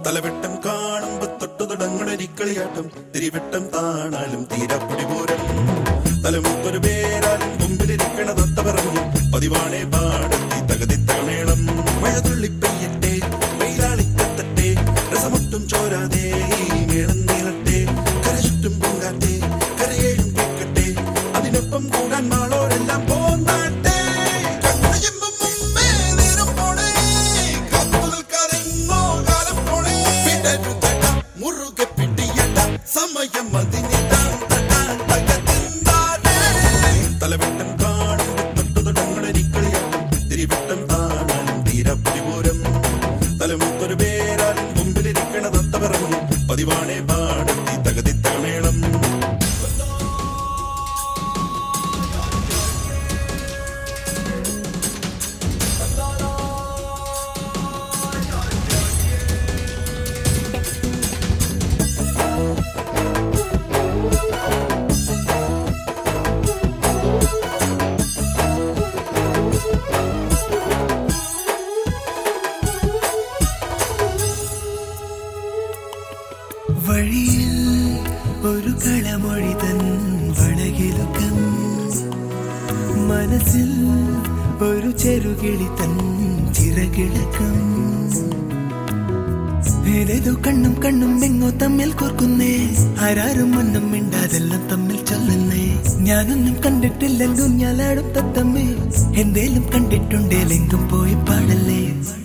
തലവെട്ടം കാണുമ്പോ തൊട്ടു തുടങ്ങണരിക്കളിയാട്ടം തിരിവെട്ടം താണാലും തീരപ്പൊടി പൂരം തലമുത്തൊരു പേരാലും മുമ്പിലിരിക്കണ തത്ത പറഞ്ഞു പതിവാണേ പാടത്തി തകതി തകമേളം മഴ തുള്ളി പെയ്യട്ടെ വെയിലാളിക്കത്തട്ടെ രസമൊട്ടും ചോരാതെ ഈ മേളം നീളട്ടെ കര ചുറ്റും പൂങ്കാറ്റെ കരയേഴും കേൾക്കട്ടെ അതിനൊപ്പം കൂടാൻ മാളോരെല്ലാം പോന്നാട്ടെ കണ്ണയമ്പം മുമ്പേ നേരം പോണേ കാത്തു നിൽക്കാതെങ്ങോ കാലം പോണേ പിടരുതട മുറുകെ പിടിയട സമയം അതിനിടാൻ തടാൻ തകതിന്താനേ തലവെട്ടം കാണുമ്പോ തൊട്ടു തുടങ്ങണരിക്കളിയാട്ടം തിരിവെട്ടം താണാലും തീരപ്പുരിപൂരം തലമുത്തൊരു പേരാലും മുമ്പിലിരിക്കണ തത്ത പറഞ്ഞു പതിവാണേ പാടത്തി തകതി തകമേളം വഴിയിൽ ഒരു കളമൊഴി തൻ വളകിലുക്കം മനസ്സിൽ ഒരു ചെറുകിളി തൻ ചിറകിളക്കം ഏതേതോ കണ്ണും കണ്ണും എങ്ങോ തമ്മിൽ കോർക്കുന്നേ ആരാരും ഒന്നും മിണ്ടാതെല്ലാം തമ്മിൽ ചൊല്ലുന്നേ ഞാനൊന്നും കണ്ടിട്ടില്ലെങ്കും ഞാലാടും തത്തമ്മേ എന്തേലും കണ്ടിട്ടുണ്ടേലെങ്കും പോയി പാടല്ലേ